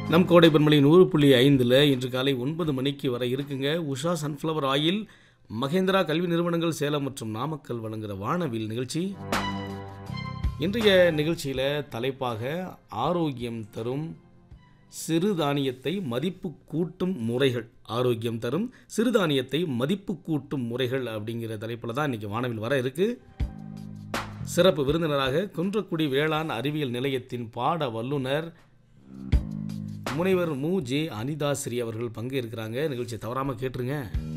நம் கோடை பெண்மொழி நூறு புள்ளி ஐந்தில் இன்று காலை ஒன்பது மணிக்கு வர இருக்குங்க உஷா சன்ஃப்ளவர் ஆயில் மகேந்திரா கல்வி நிறுவனங்கள் சேலம் மற்றும் நாமக்கல் வழங்குகிற வானவில் நிகழ்ச்சி இன்றைய நிகழ்ச்சியில் தலைப்பாக ஆரோக்கியம் தரும் சிறுதானியத்தை மதிப்பு கூட்டும் முறைகள் ஆரோக்கியம் தரும் சிறுதானியத்தை மதிப்பு கூட்டும் முறைகள் அப்படிங்கிற தலைப்பில் தான் இன்றைக்கி வானவில் வர இருக்குது சிறப்பு விருந்தினராக குன்றக்குடி வேளாண் அறிவியல் நிலையத்தின் பாட வல்லுனர் முனைவர் மு ஜே அனிதாஸ்ரீ அவர்கள் பங்கேற்கிறாங்க நிகழ்ச்சியை தவறாமல் கேட்டுருங்க